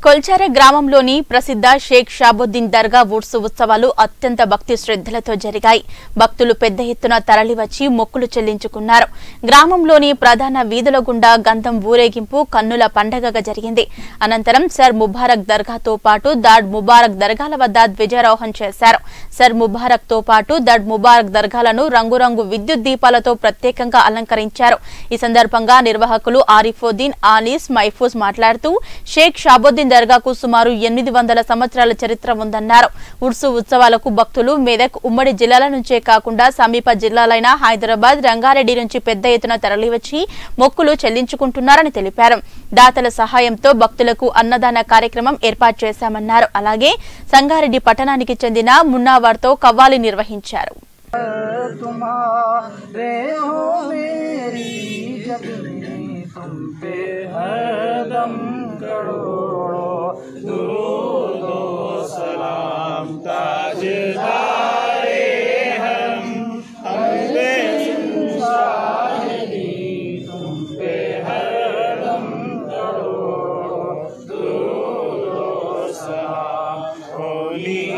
కొల్చార గ్రామంలోని ప్రసిద్ధ షేక్ షాబుద్దీన్ దర్గా వుడ్స్ ఉత్సవాలు అత్యంత భక్తి శ్రద్ధలతో జరిగాయి భక్తులు పెద్ద ఎత్తున తరలివచ్చి మొక్కులు చెల్లించుకున్నారు గ్రామంలోని ప్రధాన వీధుల గుండా గంధం ఊరేగింపు కన్నుల పండగగా జరిగింది అనంతరం సర్ ముబారక్ దర్గాతో పాటు దాడ్ ముబారక్ దర్గాల వద్ద ధ్వజారోహణ చేశారు సర్ ముబారక్ తో పాటు దడ్ ముబారక్ దర్గాలను రంగురంగు విద్యుత్ దీపాలతో ప్రత్యేకంగా అలంకరించారు ఈ సందర్భంగా నిర్వాహకులు ఆరిఫుద్దీన్ ఆలీస్ మైఫూజ్ మాట్లాడుతూ షేక్ షాబుద్దీన్ దర్గాకు సుమారు ఎనిమిది వందల సంవత్సరాల చరిత్ర ఉందన్నారు ఉర్సు ఉత్సవాలకు భక్తులు మెదక్ ఉమ్మడి జిల్లాల నుంచే కాకుండా సమీప జిల్లాలైన హైదరాబాద్ రంగారెడ్డి నుంచి పెద్ద ఎత్తున తరలివచ్చి మొక్కులు చెల్లించుకుంటున్నారని తెలిపారు దాతల సహాయంతో భక్తులకు అన్నదాన కార్యక్రమం ఏర్పాటు చేశామన్నారు అలాగే సంగారెడ్డి పట్టణానికి చెందిన మున్నావార్తో కవ్వాలి నిర్వహించారు तुम्हारे हो मेरी जग में तुम पे हरदम करोड़ों दुरूदो सलाम ताजदारे हम हमसे शाहिदी तुम पे हरदम करोड़ों दुरूदो सलाम होली